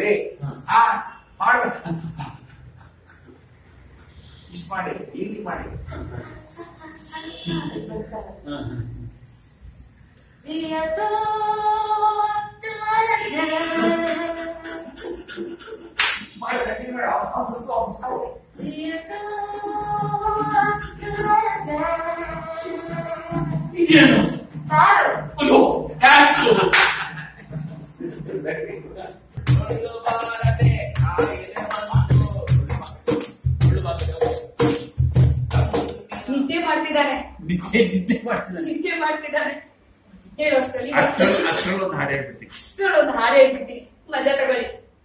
ಮಾಡಿ ಆ ಮಾಡ್ಬೇಕು ಇಷ್ಟು ಮಾಡಿ ಇಲ್ಲಿ ಮಾಡಿ ಮಾಡಿ ಕಂಟಿನ್ಯೂ ಮಾಡಿ ಅವ್ನು ಅವ್ನು ಸುತ್ತು ಅವ್ನು ಸಾವು ಇದೇನು ಕಾರು ಅಯ್ಯೋ ಟ್ಯಾಕ್ಸ್ ನಿದ್ದೆ ಮಾಡ್ತಿದ್ದಾನೆ ನಿದ್ದೆ ನಿದ್ದೆ ಮಾಡ್ತಿಲ್ಲ ನಿದ್ದೆ ಮಾಡ್ತಿದ್ದಾನೆ ಹೇಳು ಅಷ್ಟರಲ್ಲಿ ಅಷ್ಟ್ರಲ್ಲಿ ಅಷ್ಟ್ರಲ್ಲಿ ಒಂದು ಹಾಡು ಹೇಳ್ಬಿಡ್ತೀನಿ ಇಷ್ಟೊಂದು ಹಾಡು ಹೇಳ್ಬಿಡ್ತೀನಿ ಮಜಾ ತಗೊಳ್ಳಿ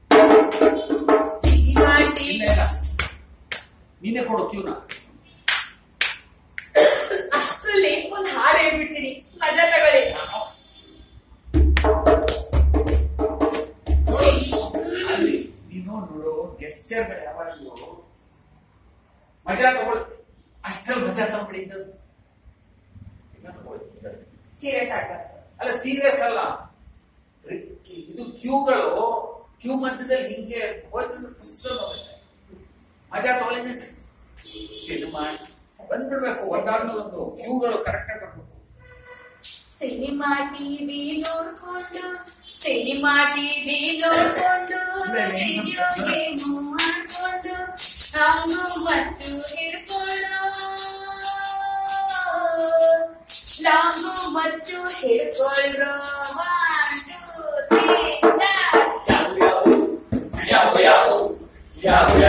ಸಿನಿಮಾಟಿ ಇಲ್ಲ ಇಲ್ಲ ನೀನೇ ಕೊಡು ಕ್ಯೂನ ಅಷ್ಟರಲ್ಲಿ ಒಂದು ಹಾಡು ಹೇಳ್ಬಿಡ್ತೀನಿ ಮಜಾ ತಗೊಳ್ಳಿ ಅಲ್ಲಿ ನೀನು ನೋಡು ಗೆಸ್ಚರ್ ಯಾವಾಗಲೂ ಮಜಾ ತಗೊಳ್ ಅಷ್ಟ್ರಲ್ಲಿ ಮಜಾ ತಗೊಂಡಿದ್ದು ಸೀರಿಯಸ್ ಆಗ್ಬಾರ್ದು ಅಲ್ಲ ಸೀರಿಯಸ್ ಅಲ್ಲ ಇದು ಕ್ಯೂಗಳು ಕ್ಯೂ ಮಧ್ಯದಲ್ಲಿ ಹಿಂಗೆ ಹೋಯ್ತು ಪುಸ್ತಕ ಮಜಾ ತಗೊಳ್ಳಿ ಸಿನಿಮಾ ಬಂದ್ಬಿಡ್ಬೇಕು ಒಂದಾದ್ಮೇಲೆ ಒಂದು ಕ್ಯೂಗಳು ಕರೆಕ್ಟ್ ಆಗಿ ಬರ್ಬೇಕು ಸಿನಿಮಾ ಟಿವಿ ನೋಡ್ಕೊಂಡು ಸಿನಿಮಾ ಟಿವಿ ನೋಡ್ಕೊಂಡು ವಿಡಿಯೋ ಗೇಮು ಮಾಡ್ಕೊಂಡು ಹಂಗು ಮತ್ತು ಹಿಡ್ಕೊಳ್ಳೋ ಲಾಂಗು ಮತ್ತು ಹಿಡ್ಕೊಳ್ಳೋ ಒಂದು ಯಾವ ಯಾವ ಯಾವ ಯಾವ